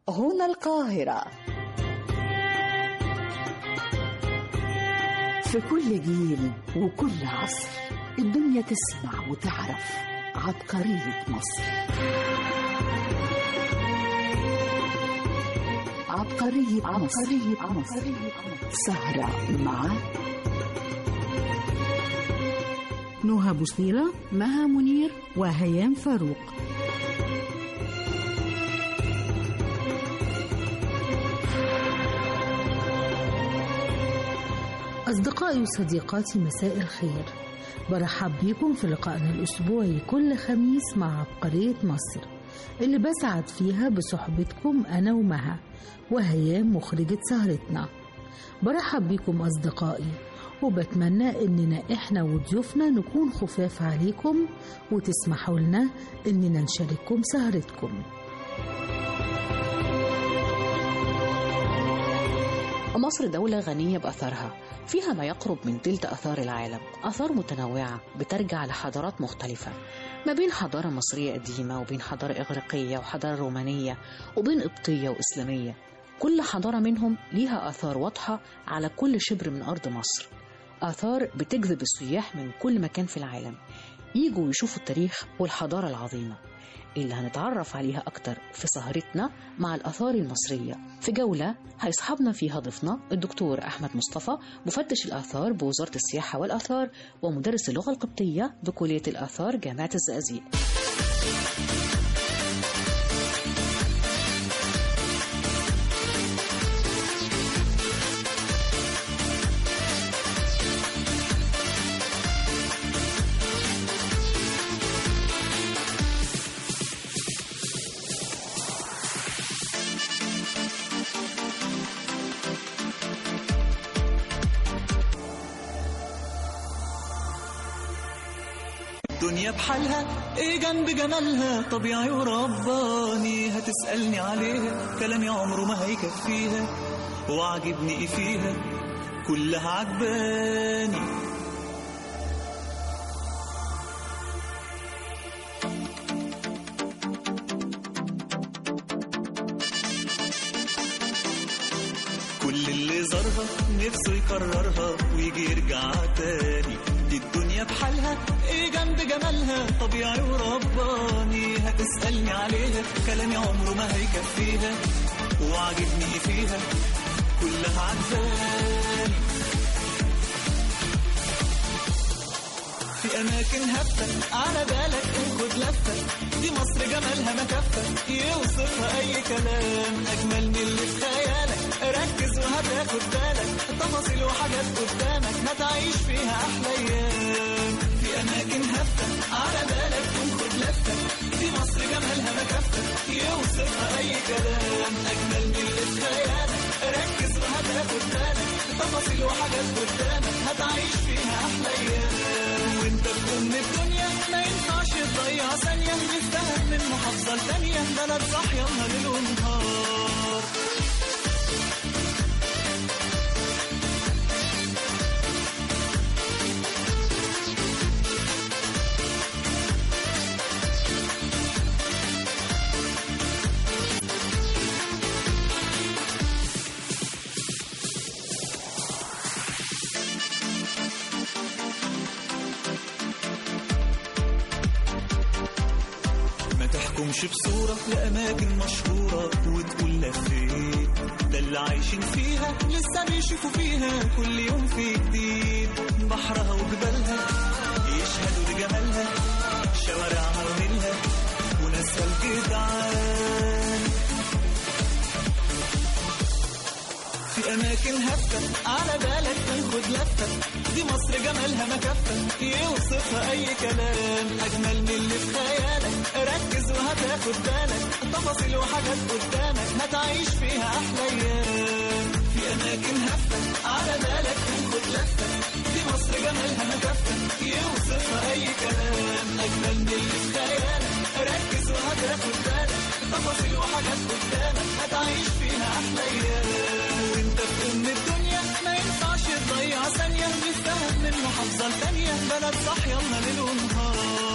هنا القاهرة في كل جيل وكل عصر الدنيا تسمع وتعرف عبقرية مصر عبقرية عبقرية مصر سهرة مع نهى بوصيرة مها منير وهيام فاروق أصدقائي وصديقاتي مساء الخير برحب بيكم في لقائنا الأسبوعي كل خميس مع عبقرية مصر اللي بسعد فيها بصحبتكم أنا ومها وهيام مخرجة سهرتنا برحب بيكم أصدقائي وبتمنى إننا إحنا وضيوفنا نكون خفاف عليكم وتسمحوا لنا إننا نشارككم سهرتكم مصر دولة غنية بأثارها فيها ما يقرب من تلت أثار العالم آثار متنوعة بترجع لحضارات مختلفة ما بين حضارة مصرية قديمة وبين حضارة إغريقية وحضارة رومانية وبين قبطية وإسلامية كل حضارة منهم ليها آثار واضحة على كل شبر من أرض مصر آثار بتجذب السياح من كل مكان في العالم يجوا يشوفوا التاريخ والحضارة العظيمة اللي هنتعرف عليها أكتر في سهرتنا مع الآثار المصرية في جولة هيصحبنا فيها ضيفنا الدكتور أحمد مصطفى مفتش الآثار بوزارة السياحة والآثار ومدرس اللغة القبطية بكلية الآثار جامعة الزقازيق الدنيا بحالها ايه جنب جمالها طبيعي ورباني هتسألني عليها كلامي عمره ما هيكفيها وعجبني ايه فيها كلها عجباني كل اللي زارها نفسه يكررها ويجي يرجع تاني دي الدنيا بحالها ايه جنب جمالها طبيعي ورباني هتسألني عليها كلامي عمره ما هيكفيها وعجبني ايه فيها كلها عجباني في اماكن هفة على بالك خد لفة دي مصر جمالها ما كفة يوصفها اي كلام اجمل من اللي في خيالك ركز وهتاخد بالك تفاصيل وحاجات قدامك هتعيش فيها احلى ايام في اماكن هفة على بالك خد لفة دي مصر جمالها ما كفة يوصفها اي كلام اجمل من اللي في خيالك ركز وهتاخد بالك تفاصيل وحاجات قدامك هتعيش فيها احلى ايام وانت تكون الدنيا ما ينفعش تضيع ثانية نستاهل من محافظة لتانية بلد صاحية ليل ونهار ما تحكمش بصورة لأماكن مشهورة وتقول لفيت ده اللي عايشين فيها لسه بيشوفوا فيها كل يوم في جديد بحرها وجبالها يشهدوا لجمالها شوارعها ونيلها وناسها الجدعان في أماكن هفة على بالك تاخد لفة دي مصر جمالها ما كفة يوصفها أي كلام أجمل من اللي في خيالك ركز وهتاخد بالك تفاصيل وحاجات قدامك هتعيش فيها أحلى أيام في أماكن هفة على بالك تاخد لفة دي مصر جمالها ما كفة يوصفها أي كلام أجمل من اللي في خيالك ركز وهتاخد بالك تفاصيل وحاجات قدامك هتعيش فيها أحلى أيام وأنت في أم الدنيا ما ينفعش تضيع ثانية نستاهل من محافظة لتانية بلد صاحية ليل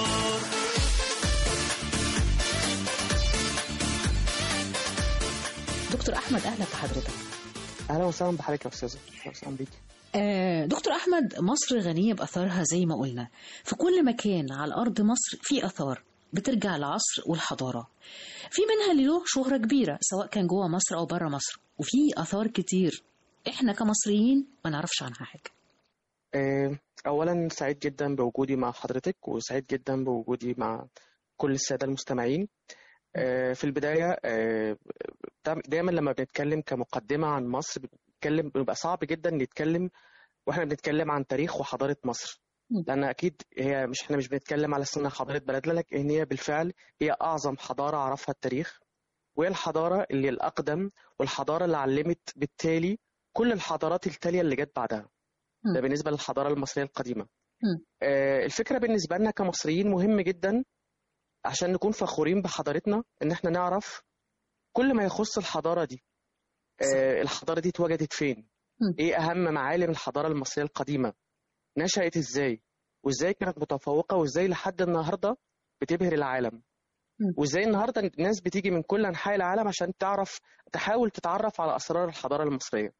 ونهار دكتور احمد اهلا بحضرتك اهلا وسهلا بحضرتك يا استاذه اهلا وسهلا بيكي آه، دكتور احمد مصر غنيه باثارها زي ما قلنا في كل مكان على ارض مصر في اثار بترجع لعصر والحضاره في منها اللي له شهره كبيره سواء كان جوه مصر او بره مصر وفي اثار كتير احنا كمصريين ما نعرفش عنها حاجه آه، اولا سعيد جدا بوجودي مع حضرتك وسعيد جدا بوجودي مع كل الساده المستمعين آه، في البدايه آه، دايما- دايما لما بنتكلم كمقدمه عن مصر بنتكلم بيبقى صعب جدا نتكلم واحنا بنتكلم عن تاريخ وحضاره مصر مم. لان اكيد هي مش احنا مش بنتكلم على سنه حضاره بلدنا لكن هي بالفعل هي اعظم حضاره عرفها التاريخ وهي الحضاره اللي الاقدم والحضاره اللي علمت بالتالي كل الحضارات التاليه اللي جت بعدها مم. ده بالنسبه للحضاره المصريه القديمه مم. آه، الفكره بالنسبه لنا كمصريين مهم جدا عشان نكون فخورين بحضارتنا ان احنا نعرف كل ما يخص الحضاره دي آه، الحضاره دي اتوجدت فين مم. ايه اهم معالم الحضاره المصريه القديمه نشأت ازاي وازاي كانت متفوقه وازاي لحد النهارده بتبهر العالم مم. وازاي النهارده الناس بتيجي من كل انحاء العالم عشان تعرف تحاول تتعرف على اسرار الحضاره المصريه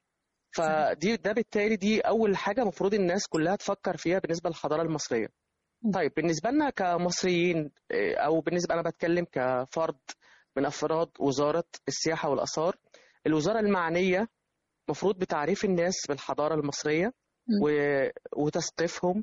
فدي ده بالتالي دي اول حاجه المفروض الناس كلها تفكر فيها بالنسبه للحضاره المصريه مم. طيب بالنسبه لنا كمصريين إيه، او بالنسبه انا بتكلم كفرد من افراد وزاره السياحه والاثار الوزاره المعنيه مفروض بتعريف الناس بالحضاره المصريه مم. و... وتثقيفهم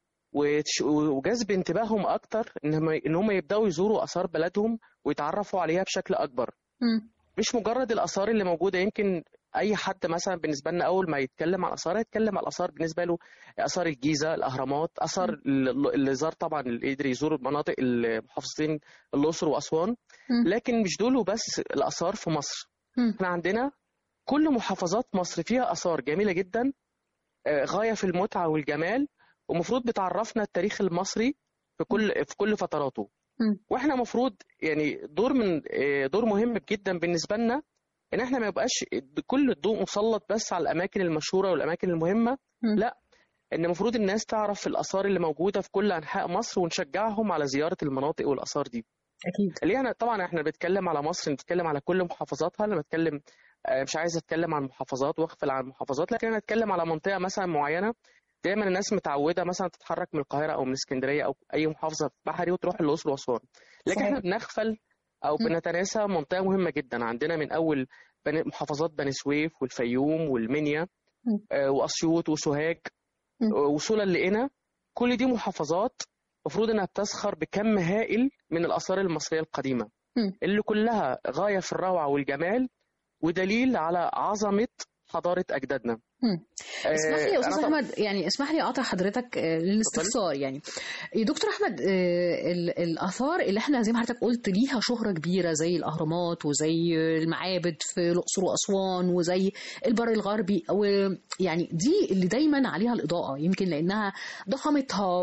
وتش- وجذب انتباههم اكتر ان هم ان هم يبداوا يزوروا اثار بلدهم ويتعرفوا عليها بشكل اكبر مم. مش مجرد الاثار اللي موجوده يمكن اي حد مثلا بالنسبه لنا اول ما يتكلم عن اثار يتكلم عن الاثار بالنسبه له اثار الجيزه الاهرامات اثار ال- اللي زار طبعا اللي قدر يزور مناطق المحافظتين الاقصر واسوان مم. لكن مش دول وبس الاثار في مصر مم. احنا عندنا كل محافظات مصر فيها اثار جميله جدا آه، غايه في المتعه والجمال ومفروض بتعرفنا التاريخ المصري في كل في كل فتراته مم. واحنا مفروض يعني دور من آه، دور مهم جدا بالنسبه لنا ان احنا ما يبقاش كل الضوء مسلط بس على الاماكن المشهوره والاماكن المهمه مم. لا ان المفروض الناس تعرف الاثار اللي موجوده في كل انحاء مصر ونشجعهم على زياره المناطق والاثار دي اكيد ليه انا طبعا احنا بنتكلم على مصر بنتكلم على كل محافظاتها انا بتكلم آه، مش عايز اتكلم عن محافظات واغفل عن محافظات لكن انا اتكلم على منطقه مثلا معينه دايما الناس متعوده مثلا تتحرك من القاهره او من اسكندريه او اي محافظه بحري وتروح الاقصر واسوان لكن صحيح. احنا بنغفل او م. بنتناسى منطقه مهمه جدا عندنا من اول بني محافظات بني سويف والفيوم والمنيا م. آه، واسيوط وسوهاج م. آه، وصولا لقنا كل دي محافظات المفروض انها بتزخر بكم هائل من الاثار المصريه القديمه م. اللي كلها غايه في الروعه والجمال ودليل على عظمه حضاره اجدادنا مم. اسمح لي يا آه، استاذ أنا طبعاً- احمد يعني اسمح لي اقاطع حضرتك آه، للاستفسار يعني يا دكتور احمد آه، ال- الاثار اللي احنا زي ما حضرتك قلت ليها شهره كبيره زي الاهرامات وزي المعابد في الاقصر واسوان وزي البر الغربي ويعني دي اللي دايما عليها الاضاءه يمكن لانها ضخامتها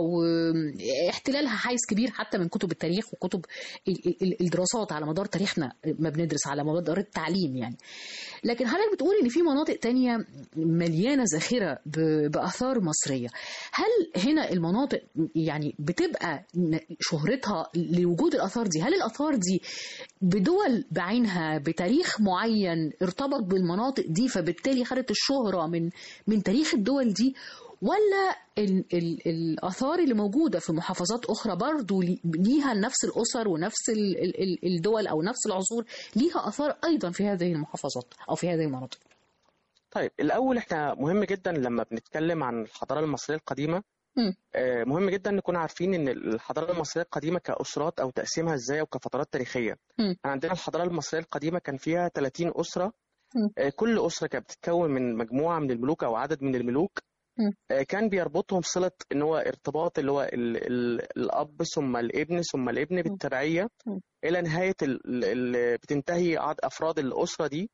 واحتلالها حيز كبير حتى من كتب التاريخ وكتب ال- ال- الدراسات على مدار تاريخنا ما بندرس على مدار التعليم يعني لكن حضرتك بتقول ان في مناطق تانية مليانه ذاخره ب- باثار مصريه هل هنا المناطق يعني بتبقى ن- شهرتها لوجود الاثار دي هل الاثار دي بدول بعينها بتاريخ معين ارتبط بالمناطق دي فبالتالي خدت الشهره من من تاريخ الدول دي ولا ال ال الاثار اللي موجوده في محافظات اخرى برضو لي- ليها نفس الاسر ونفس ال ال ال الدول او نفس العصور ليها اثار ايضا في هذه المحافظات او في هذه المناطق طيب الاول احنا مهم جدا لما بنتكلم عن الحضاره المصريه القديمه مم. آه، مهم جدا نكون عارفين ان الحضاره المصريه القديمه كاسرات او تقسيمها ازاي او كفترات تاريخيه مم. عندنا الحضاره المصريه القديمه كان فيها 30 اسره مم. آه، كل اسره كانت بتتكون من مجموعه من الملوك او عدد من الملوك مم. آه، كان بيربطهم صله ان هو ارتباط اللي هو ال ال الاب ثم الابن ثم الابن بالتبعيه مم. الى نهايه ال ال بتنتهي عدد افراد الاسره دي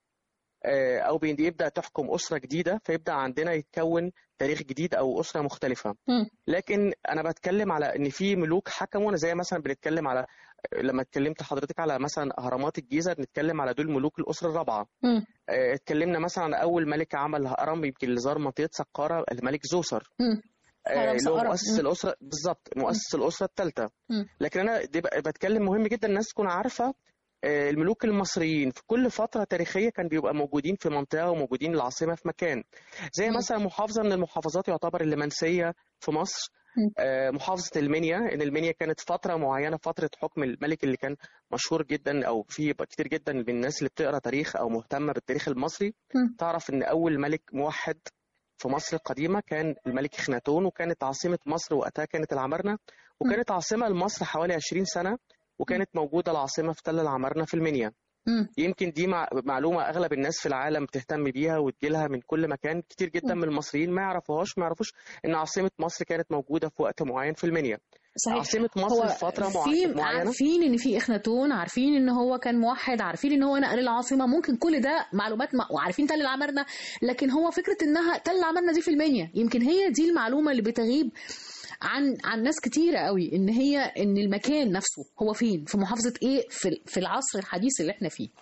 آه، او بيبدا تحكم اسره جديده فيبدا عندنا يتكون تاريخ جديد او اسره مختلفه مم. لكن انا بتكلم على ان في ملوك حكموا انا زي مثلا بنتكلم على لما اتكلمت حضرتك على مثلا اهرامات الجيزه بنتكلم على دول ملوك الاسره الرابعه مم. آه، اتكلمنا مثلا عن اول ملك عمل هرم يمكن اللي زار منطقه سقاره الملك زوسر مم. آه، هرم اللي هو سقارة. مؤسس مم. الاسره بالظبط مؤسس الاسره الثالثه مم. لكن انا دي بقى- بتكلم مهم جدا الناس تكون عارفه آه، الملوك المصريين في كل فترة تاريخية كان بيبقى موجودين في منطقة وموجودين العاصمة في مكان زي مم. مثلا محافظة من المحافظات يعتبر اللي منسية في مصر مم. آه، محافظة المنيا إن المنيا كانت فترة معينة فترة حكم الملك اللي كان مشهور جدا أو في كتير جدا من الناس اللي بتقرأ تاريخ أو مهتمة بالتاريخ المصري مم. تعرف إن أول ملك موحد في مصر القديمة كان الملك خناتون وكانت عاصمة مصر وقتها كانت العمارنة وكانت عاصمة لمصر حوالي 20 سنة وكانت موجودة العاصمة في تل العمارنة في المنيا مم. يمكن دي مع- معلومة أغلب الناس في العالم بتهتم بيها وتجيلها من كل مكان كتير جدا من المصريين ما يعرفوهاش ما يعرفوش إن عاصمة مصر كانت موجودة في وقت معين في المنيا صحيح عاصمة مصر هو في فترة مع- في معينة عارفين ان في اخناتون عارفين ان هو كان موحد عارفين ان هو نقل العاصمه ممكن كل ده معلومات ما وعارفين تل العمارنه لكن هو فكره انها تل العمارنه دي في المنيا يمكن هي دي المعلومه اللي بتغيب عن عن ناس كتيره قوي ان هي ان المكان نفسه هو فين في محافظه ايه في في العصر الحديث اللي احنا فيه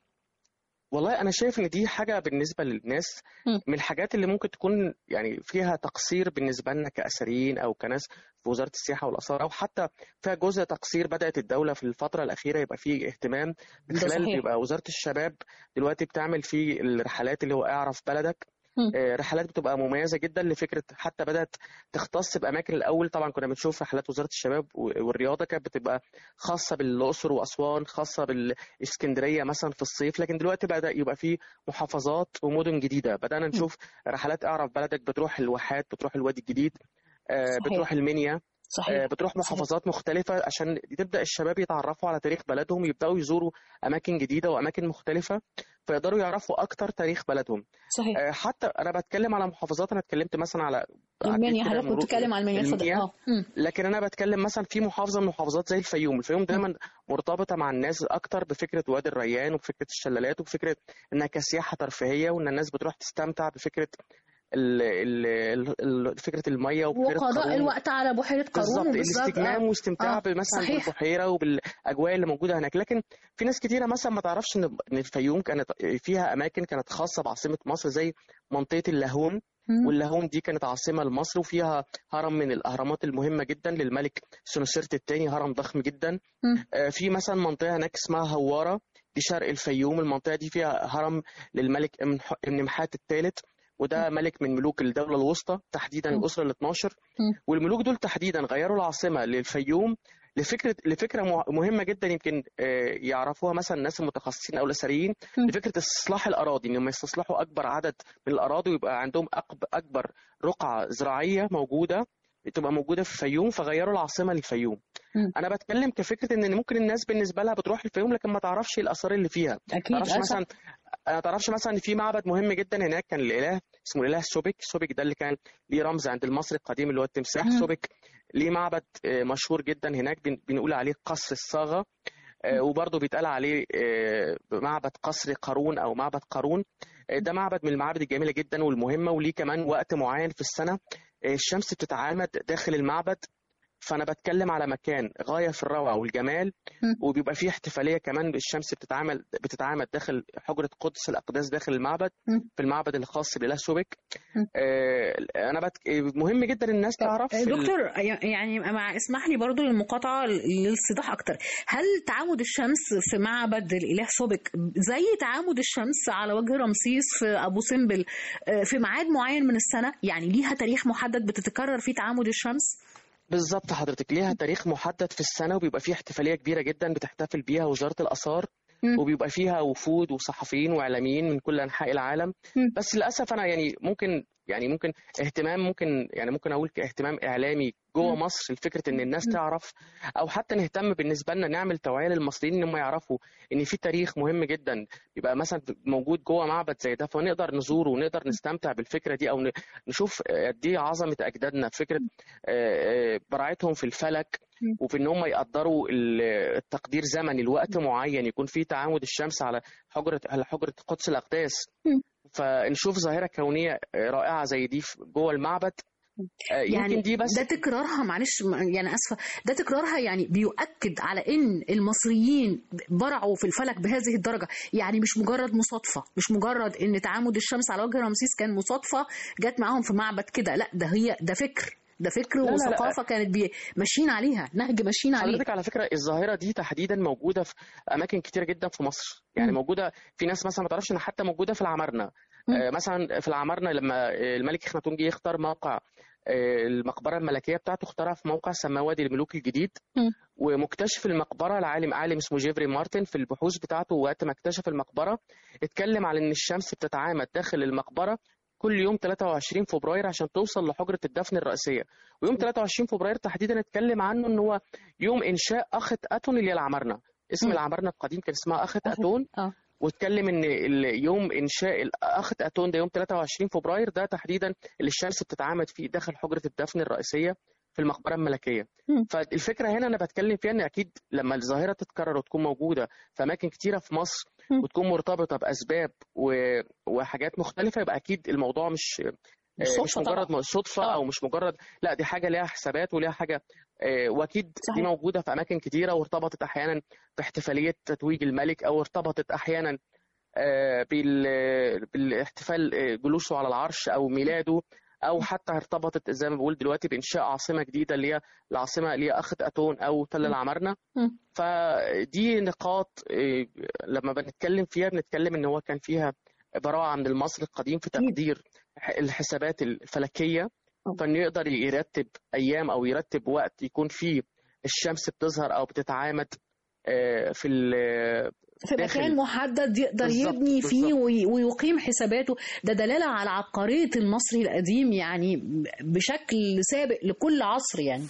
والله أنا شايف إن دي حاجة بالنسبة للناس مم. من الحاجات اللي ممكن تكون يعني فيها تقصير بالنسبة لنا كأثريين أو كناس في وزارة السياحة والآثار أو حتى فيها جزء تقصير بدأت الدولة في الفترة الأخيرة يبقى فيه اهتمام من ده خلال صحيح. بيبقى وزارة الشباب دلوقتي بتعمل في الرحلات اللي هو اعرف بلدك مم. آه، رحلات بتبقى مميزة جدا لفكرة حتى بدأت تختص بأماكن الأول طبعا كنا بنشوف رحلات وزارة الشباب و- والرياضة كانت بتبقى خاصة بالأقصر وأسوان خاصة بالإسكندرية مثلا في الصيف لكن دلوقتي بدأ يبقى في محافظات ومدن جديدة بدأنا نشوف رحلات اعرف بلدك بتروح الواحات بتروح الوادي الجديد آه، صحيح. بتروح المنيا آه، صحيح بتروح محافظات مختلفة عشان تبدأ الشباب يتعرفوا على تاريخ بلدهم يبدأوا يزوروا أماكن جديدة وأماكن مختلفة فيقدروا يعرفوا أكتر تاريخ بلدهم صحيح آه، حتى أنا بتكلم على محافظات أنا اتكلمت مثلا على المنيا عديت كده حضرتك كنت مرور- بتتكلم عن المنيا اتفضل المنيا. اه مم. لكن أنا بتكلم مثلا في محافظة من المحافظات زي الفيوم الفيوم دايما مرتبطة مع الناس أكتر بفكرة وادي الريان وبفكرة الشلالات وبفكرة إنها كسياحة ترفيهية وإن الناس بتروح تستمتع بفكرة ال ال ال ال- فكرة المية وفكرة وقضاء قارون. الوقت على بحيره قارون بالظبط وبالظبط، آه. الاستجمام واستمتاع آه، مثلا صحيح. بالبحيره وبالاجواء اللي موجوده هناك لكن في ناس كتيره مثلا ما تعرفش ان إن الفيوم كانت فيها اماكن كانت خاصه بعاصمه مصر زي منطقه اللاهون مم. واللاهون دي كانت عاصمه لمصر وفيها هرم من الاهرامات المهمه جدا للملك سنوسرت الثاني هرم ضخم جدا مم. آه، في مثلا منطقه هناك اسمها هواره دي شرق الفيوم المنطقه دي فيها هرم للملك ابن ح- ابن محات الثالث وده ملك من ملوك الدولة الوسطى تحديدا مم. الأسرة ال 12 مم. والملوك دول تحديدا غيروا العاصمة للفيوم لفكرة لفكرة مه- مهمة جدا يمكن آه، يعرفوها مثلا الناس المتخصصين أو الأثريين مم. لفكرة استصلاح الأراضي إنهم يستصلحوا أكبر عدد من الأراضي ويبقى عندهم أكب- أكبر رقعة زراعية موجودة تبقى موجودة في الفيوم فغيروا العاصمة للفيوم مم. أنا بتكلم كفكرة إن ممكن الناس بالنسبة لها بتروح الفيوم لكن ما تعرفش الآثار اللي فيها اكيد تعرفش آه، مثلا ما تعرفش مثلا ان في معبد مهم جدا هناك كان الاله اسمه الاله سوبك سوبك ده اللي كان ليه رمز عند المصري القديم اللي هو التمساح مهم. سوبك ليه معبد آه، مشهور جدا هناك بن- بنقول عليه قصر الصاغه آه، وبرضه بيتقال عليه آه، معبد قصر قارون او معبد قارون آه، ده معبد من المعابد الجميله جدا والمهمه وليه كمان وقت معين في السنه آه، الشمس بتتعامد داخل المعبد فانا بتكلم على مكان غايه في الروعه والجمال مم. وبيبقى فيه احتفاليه كمان الشمس بتتعامل بتتعامل داخل حجره قدس الاقداس داخل المعبد مم. في المعبد الخاص باله سوبك مم. آه انا بت... مهم جدا الناس تعرف ال- دكتور يعني مع اسمح لي برضو للمقاطعة للصداح أكتر هل تعامد الشمس في معبد الإله سوبك زي تعامد الشمس على وجه رمسيس في أبو سمبل آه، في ميعاد معين من السنة يعني ليها تاريخ محدد بتتكرر فيه تعامد الشمس بالظبط حضرتك ليها تاريخ محدد في السنه وبيبقى فيه احتفاليه كبيره جدا بتحتفل بيها وزاره الاثار مم. وبيبقى فيها وفود وصحفيين واعلاميين من كل انحاء العالم مم. بس للاسف انا يعني ممكن يعني ممكن اهتمام ممكن يعني ممكن اقول كاهتمام اعلامي جوه مم. مصر لفكره ان الناس مم. تعرف او حتى نهتم بالنسبه لنا نعمل توعيه للمصريين ان هم يعرفوا ان في تاريخ مهم جدا يبقى مثلا موجود جوه معبد زي ده فنقدر نزوره ونقدر نستمتع بالفكره دي او ن- نشوف قد ايه عظمه اجدادنا فكره آه، آه، براعتهم في الفلك مم. وفي ان هم يقدروا ال- التقدير زمني لوقت معين يكون فيه تعامد الشمس على حجره على حجره قدس الاقداس مم. فنشوف ظاهره كونيه رائعه زي دي في- جوه المعبد آه، يعني يمكن دي بس ده تكرارها معلش م- يعني اسفه ده تكرارها يعني بيؤكد على ان المصريين برعوا في الفلك بهذه الدرجه يعني مش مجرد مصادفه مش مجرد ان تعامد الشمس على وجه رمسيس كان مصادفه جت معاهم في معبد كده لا ده هي ده فكر ده فكر لا، لا. وثقافه كانت بي- ماشيين عليها نهج ماشيين عليه حضرتك على فكره الظاهره دي تحديدا موجوده في اماكن كتيره جدا في مصر يعني مم. موجوده في ناس مثلا ما تعرفش ان حتى موجوده في العمارنه مم. آه مثلا في العمارنه لما آه، الملك اخناتون جه يختار موقع آه، المقبره الملكيه بتاعته اختارها في موقع سماه وادي الملوك الجديد مم. ومكتشف المقبره العالم عالم اسمه جيفري مارتن في البحوث بتاعته وقت ما اكتشف المقبره اتكلم على ان الشمس بتتعامد داخل المقبره كل يوم 23 فبراير عشان توصل لحجره الدفن الرئيسيه ويوم 23 فبراير تحديدا اتكلم عنه ان هو يوم انشاء اخت اتون اللي هي العمارنه اسم مم. العمارنه القديم كان اسمها اخت أخت- اتون آه. واتكلم ان ال- يوم انشاء اخت اتون ده يوم 23 فبراير ده تحديدا اللي الشمس بتتعامد فيه داخل حجره الدفن الرئيسيه في المقبره الملكيه مم. فالفكره هنا انا بتكلم فيها ان اكيد لما الظاهره تتكرر وتكون موجوده في اماكن كتيره في مصر مم. وتكون مرتبطه باسباب و... وحاجات مختلفه يبقى اكيد الموضوع مش مش آه، صدفة مش مجرد صدفه آه. او مش مجرد لا دي حاجه ليها حسابات وليها حاجه آه، واكيد صحيح. دي موجوده في اماكن كتيره وارتبطت احيانا باحتفاليه تتويج الملك او ارتبطت احيانا آه، بال- بالاحتفال آه، جلوسه على العرش او ميلاده او حتى ارتبطت زي ما بقول دلوقتي بانشاء عاصمه جديده اللي هي العاصمه اللي هي اخت اتون او تل العمارنه مم. فدي نقاط آه، لما بنتكلم فيها بنتكلم ان هو كان فيها براعه من المصري القديم في أكيد. تقدير الحسابات الفلكيه أه. فانه يقدر يرتب ايام او يرتب وقت يكون فيه الشمس بتظهر او بتتعامد آه، في ال- في داخل- مكان محدد يقدر بالظبط، يبني فيه بالظبط. وي- ويقيم حساباته ده دلالة على عبقرية المصري القديم يعني بشكل سابق لكل عصر يعني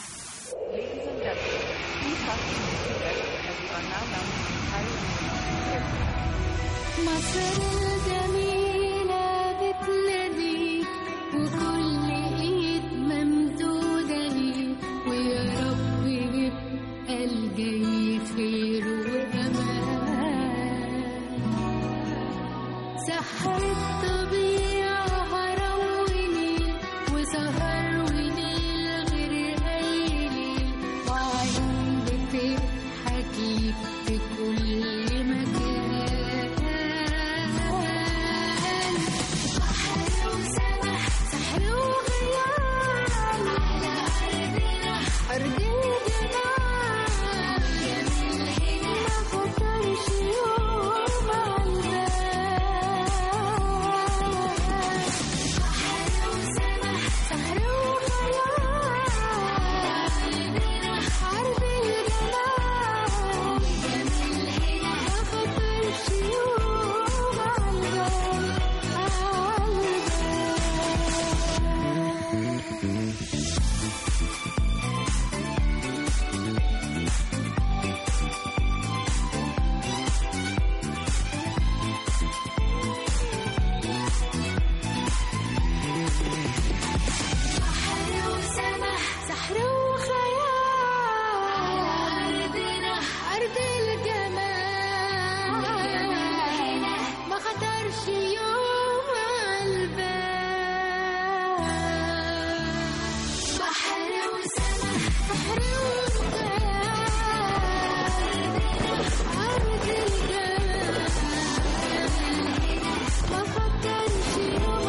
مصر الجميلة بتناديك وكل ايد ممدودة ليك ويا رب يبقى الجاي خير وأمان سحر الطبيعة هرم ونيل وسهر ونيل غير أي ليل وعيون بتضحك في كل مكان بحر وسمح سحر وغيار على أرضنا أرض الجمال جميل هنا ما فكرش يوم عالبال بحر وسمح سحر وغيار أرضنا أرض الجمال جميل هنا ما فكرش يوم عالبال بحر وسمح سحر وخيال أرضنا أرض الجمال ما خطرش يوم عالبال بحر وسمح سحر وخيال أرض الجمال ما فكرش يوم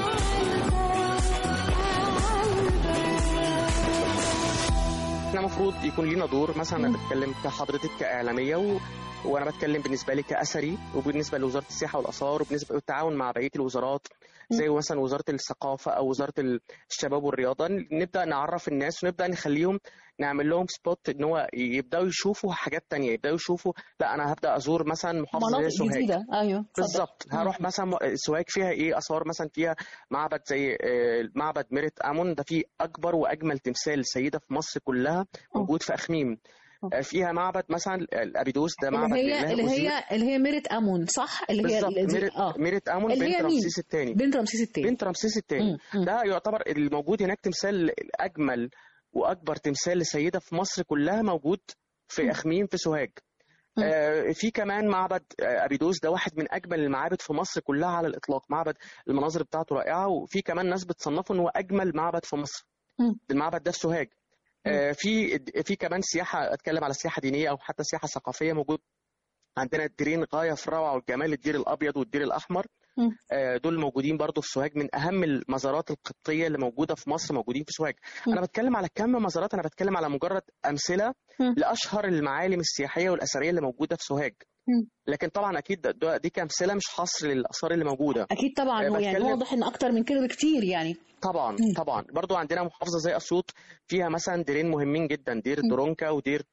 احنا المفروض يكون لينا دور مثلا انا بتكلم كحضرتك كاعلاميه و... وانا بتكلم بالنسبه لي كاثري وبالنسبه لوزاره السياحه والاثار وبالنسبه للتعاون مع بقيه الوزارات زي مثلا وزاره الثقافه او وزاره الشباب والرياضه نبدا نعرف الناس ونبدا نخليهم نعمل لهم سبوت ان هو يبداوا يشوفوا حاجات تانية يبداوا يشوفوا لا انا هبدا ازور مثلا محافظه زي مناطق سوهاج جديدة أيوه اتفضل. بالظبط هروح مثلا م- سوهاج فيها ايه اثار مثلا فيها معبد زي آه، معبد ميرت امون ده فيه اكبر واجمل تمثال سيده في مصر كلها موجود في اخميم آه، فيها معبد مثلا الابيدوس ده معبد اللي لله هي اللي أوزير. هي اللي هي ميرت امون صح اللي هي بالظبط اللي ميرت, اه ميرت امون اللي بنت هي مين؟ رمسيس الثاني بنت رمسيس الثاني بنت رمسيس الثاني مم. ده يعتبر الموجود هناك تمثال اجمل واكبر تمثال لسيده في مصر كلها موجود في اخميم في سوهاج مم. آه، في كمان معبد آه، ابيدوس ده واحد من اجمل المعابد في مصر كلها على الاطلاق معبد المناظر بتاعته رائعه وفي كمان ناس بتصنفه ان هو اجمل معبد في مصر مم. المعبد ده في سوهاج آه، في في كمان سياحه اتكلم على سياحه دينيه او حتى سياحه ثقافيه موجود عندنا الديرين غايه في الروعه والجمال الدير الابيض والدير الاحمر مم. آه، دول موجودين برضو في سوهاج من اهم المزارات القبطيه اللي موجوده في مصر موجودين في سوهاج مم. انا بتكلم على كم مزارات انا بتكلم على مجرد امثله مم. لاشهر المعالم السياحيه والاثريه اللي موجوده في سوهاج مم. لكن طبعا اكيد ده- ده- دي كامثله مش حصر للاثار اللي موجوده اكيد طبعا آه، هو يعني بتكلم- واضح ان اكتر من كده بكتير يعني طبعا مم. طبعا برضو عندنا محافظه زي اسيوط فيها مثلا ديرين مهمين جدا دير مم. درونكا ودير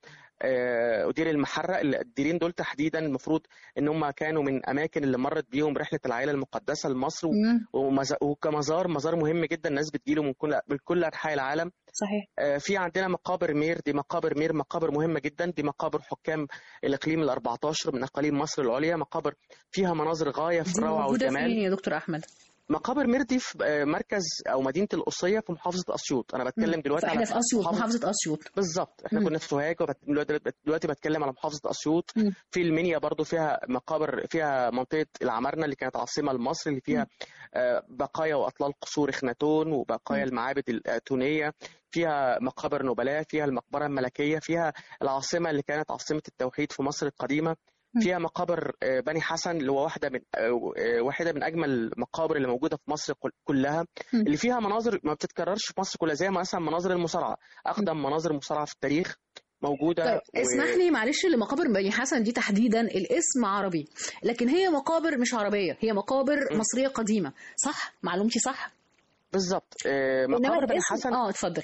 آه، ودير المحرق الديرين دول تحديدا المفروض ان هم كانوا من اماكن اللي مرت بيهم رحله العائله المقدسه لمصر و- مم. ومز- وكمزار مزار مهم جدا الناس بتجيله من كل من كل انحاء العالم صحيح آه، في عندنا مقابر مير دي مقابر مير مقابر مهمه جدا دي مقابر حكام الاقليم ال 14 من اقاليم مصر العليا مقابر فيها مناظر غايه في دي الروعه موجوده والجمال فين يا دكتور احمد مقابر ميردي في آه، مركز او مدينه القصيه في محافظه اسيوط انا بتكلم دلوقتي فاحنا على في اسيوط محافظة- محافظه اسيوط بالظبط احنا مم. كنا في سوهاج وبت- دلوقتي دلوقتي بتكلم على محافظه اسيوط مم. في المنيا برضو فيها مقابر فيها منطقه العمارنه اللي كانت عاصمه لمصر اللي فيها آه، بقايا واطلال قصور اخناتون وبقايا مم. المعابد الاتونيه فيها مقابر نبلاء فيها المقبره الملكيه فيها العاصمه اللي كانت عاصمه التوحيد في مصر القديمه مم. فيها مقابر آه، بني حسن اللي هو واحده من آه، آه، واحده من اجمل المقابر اللي موجوده في مصر كل- كلها مم. اللي فيها مناظر ما بتتكررش في مصر كلها زي مثلا مناظر المصارعه اقدم مناظر مصارعه في التاريخ موجوده طيب و- اسمح لي معلش لمقابر بني حسن دي تحديدا الاسم عربي لكن هي مقابر مش عربيه هي مقابر م. مصريه قديمه صح معلومتي صح بالظبط آه، انما مقابر بني الاسم حسن اه اتفضل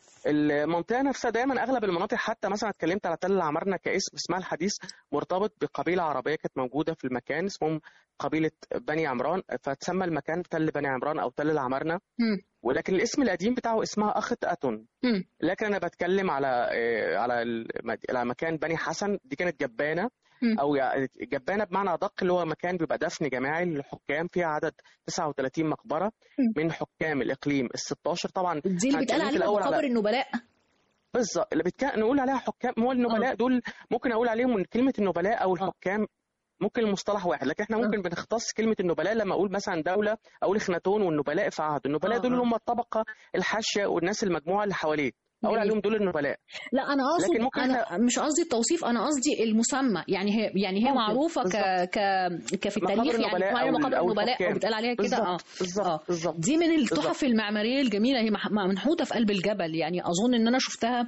المنطقه نفسها دايما اغلب المناطق حتى مثلا اتكلمت على تل العمارنه كاسم اسمها الحديث مرتبط بقبيله عربيه كانت موجوده في المكان اسمهم قبيله بني عمران فتسمى المكان تل بني عمران او تل العمارنه مم. ولكن الاسم القديم بتاعه اسمها اخت اتون مم. لكن انا بتكلم على آه، على المد- على مكان بني حسن دي كانت جبانه مم. او يع- جبانه بمعنى ادق اللي هو مكان بيبقى دفن جماعي للحكام فيها عدد 39 مقبره مم. من حكام الاقليم ال 16 طبعا دي اللي أنا بيتقال اتكلمت عليها الأول على- مقابر النبلاء بالظبط اللي بتك... نقول عليها حكام هو النبلاء دول ممكن اقول عليهم من كلمه النبلاء او الحكام ممكن المصطلح واحد لكن احنا ممكن بنختص كلمه النبلاء لما اقول مثلا دوله اقول اخناتون والنبلاء في عهد النبلاء آه، دول آه. اللي هم الطبقه الحاشيه والناس المجموعه اللي حواليه اقول جميل. عليهم دول النبلاء لا انا اقصد لكن ممكن انا مش قصدي التوصيف انا قصدي المسمى يعني هي يعني هي ممكن. معروفه ك ك كفي مقابر التاريخ يعني النبلاء معايا أو ال- مقابر أو النبلاء او الحكام. بيتقال عليها كده اه بالظبط بالظبط بالظبط دي من التحف بالظبط. المعماريه الجميله هي مح- منحوته في قلب الجبل يعني اظن ان انا شفتها